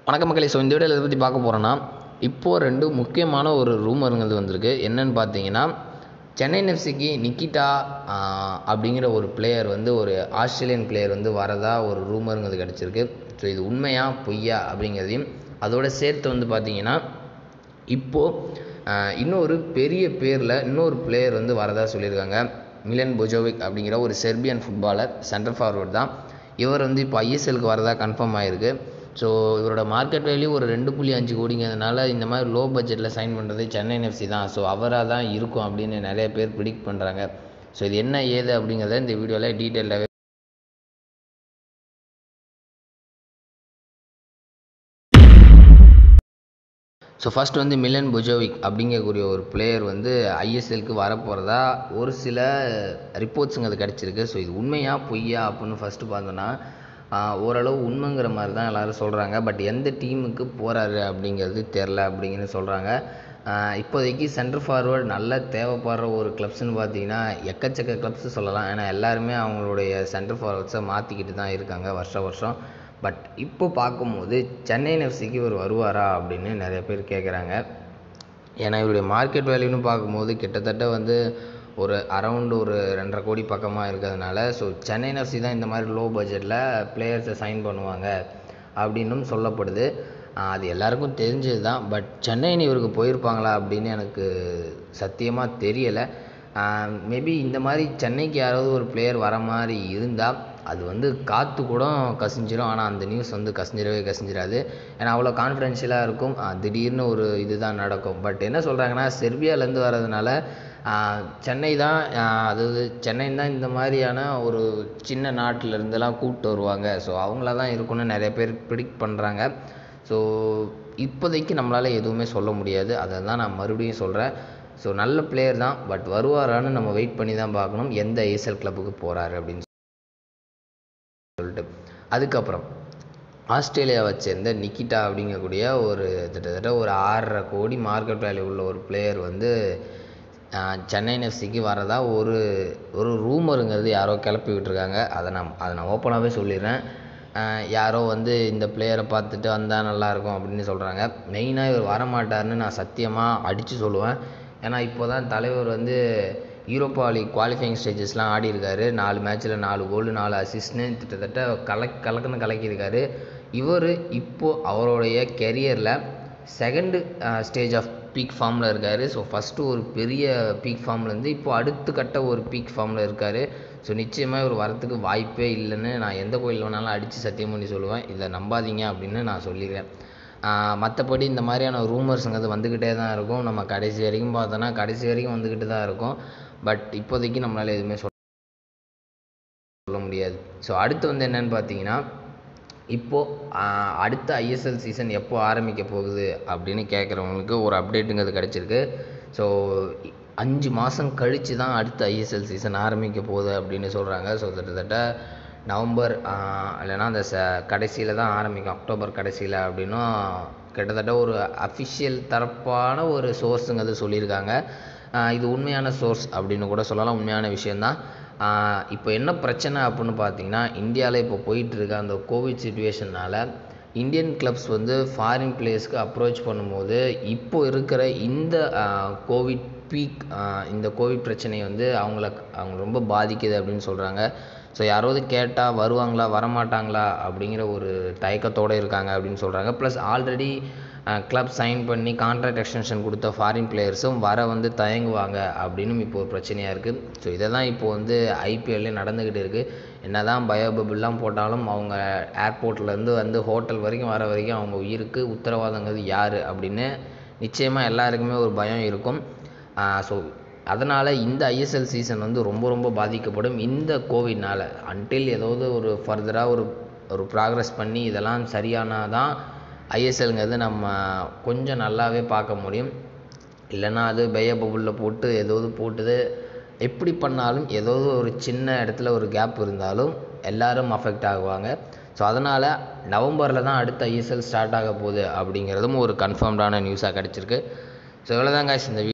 வணக்கம் மக்களே ஸோ இந்த வீடியோவில் எதை பற்றி பார்க்க போகிறோன்னா இப்போது ரெண்டு முக்கியமான ஒரு ரூமருங்கிறது வந்திருக்கு என்னன்னு பார்த்தீங்கன்னா சென்னை எஃப்சிக்கு நிக்கிட்டா ஆஹ், அப்படிங்கிற ஒரு பிளேயர் வந்து ஒரு ஆஸ்திரேலியன் பிளேயர் வந்து வரதா ஒரு ரூமருங்கிறது கிடச்சிருக்கு ஸோ இது உண்மையா பொய்யா அப்படிங்கிறதையும் அதோட சேர்த்து வந்து பார்த்தீங்கன்னா இப்போது இன்னொரு பெரிய பேரில் இன்னொரு பிளேயர் வந்து வரதா சொல்லியிருக்காங்க மிலன் பொஜோவிக் அப்படிங்கிற ஒரு செர்பியன் ஃபுட்பாலர் சென்டர் ஃபார்வர்ட் தான் இவர் வந்து இப்போ ஐஎஸ்எல்க்கு வரதா கன்ஃபார்ம் ஆகிருக்கு ஸோ இவரோட மார்க்கெட் வேல்யூ ஒரு ரெண்டு புள்ளி அஞ்சு கோடிங்கிறதுனால இந்த மாதிரி லோ பட்ஜெட்டில் சைன் பண்ணுறது சென்னை எஃப்சி தான் ஸோ அவராக தான் இருக்கும் அப்படின்னு நிறைய பேர் ப்ரிடிக்ட் பண்ணுறாங்க ஸோ இது என்ன ஏது அப்படிங்கிறத இந்த வீடியோவில் டீட்டெயிலாகவே ஸோ ஃபர்ஸ்ட் வந்து மிலன் புஜோவிக் அப்படிங்கக்கூடிய ஒரு பிளேயர் வந்து ஐஎஸ்எல்க்கு வரப்போகிறதா ஒரு சில ரிப்போர்ட்ஸுங்க அது கிடச்சிருக்கு ஸோ இது உண்மையா பொய்யா அப்படின்னு ஃபஸ்ட்டு பார்த்தோன்னா ஆஹ், ஓரளவு உண்மைங்கிற மாதிரி தான் எல்லோரும் சொல்கிறாங்க பட் எந்த டீமுக்கு போகிறாரு அப்படிங்கிறது தெரில அப்படிங்கன்னு சொல்கிறாங்க இப்போதைக்கு சென்டர் ஃபார்வர்ட் நல்ல தேவைப்படுற ஒரு கிளப்ஸ்னு பார்த்தீங்கன்னா எக்கச்சக்க கிளப்ஸ் சொல்லலாம் ஏன்னா எல்லாருமே அவங்களுடைய சென்டர் ஃபார்வர்ட்ஸை மாற்றிக்கிட்டு தான் இருக்காங்க வருஷம் வருஷம் பட் இப்போ பார்க்கும்போது சென்னை எஃப்சிக்கு இவர் வருவாரா அப்படின்னு நிறைய பேர் கேட்குறாங்க ஏன்னா இவருடைய மார்க்கெட் வேல்யூன்னு பார்க்கும்போது கிட்டத்தட்ட வந்து ஒரு அரௌண்ட் ஒரு ரெண்டரை கோடி பக்கமாக இருக்கிறதுனால ஸோ சென்னை எஃப்சி தான் இந்த மாதிரி லோ பட்ஜெட்டில் பிளேயர்ஸை சைன் பண்ணுவாங்க அப்படின்னும் சொல்லப்படுது ஆஹ் அது எல்லாருக்கும் தெரிஞ்சது தான் பட் சென்னைன்னு இவருக்கு போயிருப்பாங்களா அப்படின்னு எனக்கு சத்தியமாக தெரியலை மேபி இந்த மாதிரி சென்னைக்கு யாராவது ஒரு பிளேயர் வர மாதிரி இருந்தால் அது வந்து காற்று கூட கசிஞ்சிரும் ஆனால் அந்த நியூஸ் வந்து கசிஞ்சிடவே கசிஞ்சிராது ஏன்னா அவ்வளோ கான்ஃபிடென்ஷியலாக இருக்கும் ஆஹ் திடீர்னு ஒரு இதுதான் நடக்கும் பட் என்ன சொல்கிறாங்கன்னா செர்பியாலேருந்து வர்றதுனால ஆஹ் சென்னை தான் ஆஹ் அதாவது சென்னை தான் இந்த மாதிரியான ஒரு சின்ன நாட்டுல இருந்தெல்லாம் கூப்பிட்டு வருவாங்க ஸோ அவங்கள தான் இருக்கும்னு நிறைய பேர் ப்ரிடிக்ட் பண்ணுறாங்க ஸோ இப்போதைக்கு நம்மளால் எதுவுமே சொல்ல முடியாது அதை தான் நான் மறுபடியும் சொல்கிறேன் ஸோ நல்ல பிளேயர் தான் பட் வருவாரான்னு நம்ம வெயிட் பண்ணி தான் பார்க்கணும் எந்த ஏசல் கிளப்புக்கு போகிறாரு அப்படின்னு சொல்லிட்டு அதுக்கப்புறம் ஆஸ்திரேலியாவை சேர்ந்த நிக்கிட்டா அப்படிங்கக்கூடிய ஒரு கிட்டத்தட்ட ஒரு ஆறரை கோடி மார்க்கெட் வேல்யூ உள்ள ஒரு பிளேயர் வந்து ஆஹ், சென்னை எஃப்சிக்கு வரதா ஒரு ஒரு ரூமருங்கிறது யாரோ கிளப்பி விட்டுருக்காங்க அதை நான் அதை நான் ஓப்பனாகவே சொல்லிடுறேன் ஆஹ், யாரோ வந்து இந்த பிளேயரை பார்த்துட்டு வந்தால் நல்லாயிருக்கும் அப்படின்னு சொல்கிறாங்க மெயினாக இவர் வரமாட்டாருன்னு நான் சத்தியமாக அடித்து சொல்லுவேன் ஏன்னா இப்போ தான் தலைவர் வந்து யூரோப்பா லீக் குவாலிஃபைங் ஸ்டேஜஸ்லாம் ஆடி இருக்காரு நாலு மேட்ச்சில் நாலு கோல் நாலு அசிஸ்ட்னு கிட்டத்தட்ட கலக் கலக்குன்னு கலக்கியிருக்காரு இவர் இப்போது அவருடைய கெரியரில் செகண்டு ஸ்டேஜ் ஆஃப் பீக் ஃபார்மில் இருக்கார் ஸோ ஃபஸ்ட்டு ஒரு பெரிய பீக் ஃபார்ம்லேருந்து இப்போ அடுத்த கட்ட ஒரு பீக் ஃபார்மில் இருக்கார் ஸோ நிச்சயமாக இவர் வரத்துக்கு வாய்ப்பே இல்லைன்னு நான் எந்த கோயில் வேணாலும் அடித்து சத்தியம் பண்ணி சொல்லுவேன் இதை நம்பாதீங்க அப்படின்னு நான் சொல்லிடுறேன் மற்றபடி இந்த மாதிரியான ரூமர்ஸுங்கிறது வந்துக்கிட்டே தான் இருக்கும் நம்ம கடைசி வரைக்கும் பார்த்தோன்னா கடைசி வரைக்கும் வந்துக்கிட்டு தான் இருக்கும் பட் இப்போதைக்கு நம்மளால் எதுவுமே சொல்ல சொல்ல முடியாது ஸோ அடுத்து வந்து என்னன்னு பார்த்தீங்கன்னா இப்போது அடுத்த ஐஎஸ்எல் சீசன் எப்போ ஆரம்பிக்க போகுது அப்படின்னு கேட்குறவங்களுக்கு ஒரு அப்டேட்டுங்கிறது கிடச்சிருக்கு ஸோ அஞ்சு மாதம் கழித்து தான் அடுத்த ஐஎஸ்எல் சீசன் ஆரம்பிக்க போகுது அப்படின்னு சொல்கிறாங்க ஸோ கிட்டத்தட்ட நவம்பர் ஆஹ், இல்லைன்னா அந்த ச கடைசியில் தான் ஆரம்பிக்கும் அக்டோபர் கடைசியில் அப்படின்னும் கிட்டத்தட்ட ஒரு அஃபிஷியல் தரப்பான ஒரு சோர்ஸுங்கிறது சொல்லியிருக்காங்க ஆஹ், இது உண்மையான சோர்ஸ் அப்படின்னு கூட சொல்லலாம் உண்மையான விஷயந்தான் ஆஹ் இப்போ என்ன பிரச்சனை அப்படின்னு பார்த்தீங்கன்னா இந்தியாவில் இப்போ போயிட்டு இருக்க அந்த கோவிட் சுச்சுவேஷனால் இந்தியன் கிளப்ஸ் வந்து ஃபாரின் பிளேயர்ஸ்க்கு அப்ரோச் பண்ணும்போது இப்போ இருக்கிற இந்த கோவிட் பீக் இந்த கோவிட் பிரச்சனை வந்து அவங்கள அவங்க ரொம்ப பாதிக்குது அப்படின்னு சொல்கிறாங்க ஸோ யாராவது கேட்டால் வருவாங்களா வரமாட்டாங்களா அப்படிங்கிற ஒரு தயக்கத்தோடு இருக்காங்க அப்படின்னு சொல்கிறாங்க ப்ளஸ் ஆல்ரெடி கிளப் சைன் பண்ணி கான்ட்ராக்ட் எக்ஸ்டென்ஷன் கொடுத்த ஃபாரின் பிளேயர்ஸும் வர வந்து தயங்குவாங்க அப்படின்னு இப்போ ஒரு பிரச்சனையாக இருக்குது ஸோ இதை தான் இப்போ வந்து ஐபிஎல்லே நடந்துக்கிட்டு இருக்குது என்ன தான் பயோபபிள்லாம் போட்டாலும் அவங்க ஏர்போர்ட்லேருந்து வந்து ஹோட்டல் வரைக்கும் வர வரைக்கும் அவங்க உயிருக்கு உத்தரவாதங்கிறது யார் அப்படின்னு நிச்சயமாக எல்லாருக்குமே ஒரு பயம் இருக்கும் ஸோ அதனால் இந்த ஐஎஸ்எல் சீசன் வந்து ரொம்ப ரொம்ப பாதிக்கப்படும் இந்த கோவிட்னால் அன்டில் ஏதாவது ஒரு ஃபர்தராக ஒரு ஒரு ப்ராக்ரஸ் பண்ணி இதெல்லாம் சரியானால் தான் ஐஎஸ்எல்ங்கிறது நம்ம கொஞ்சம் நல்லாவே பார்க்க முடியும் இல்லைன்னா அது பைய பபுளில் போட்டு ஏதாவது போட்டுது எப்படி பண்ணாலும் ஏதாவது ஒரு சின்ன இடத்துல ஒரு கேப் இருந்தாலும் எல்லாரும் அஃபெக்ட் ஆகுவாங்க ஸோ அதனால் நவம்பரில் தான் அடுத்த ஐஎஸ்எல் ஸ்டார்ட் ஆக போகுது அப்படிங்கிறதும் ஒரு கன்ஃபார்ம்டான நியூஸாக கிடச்சிருக்கு ஸோ இவ்வளோதான் guys இந்த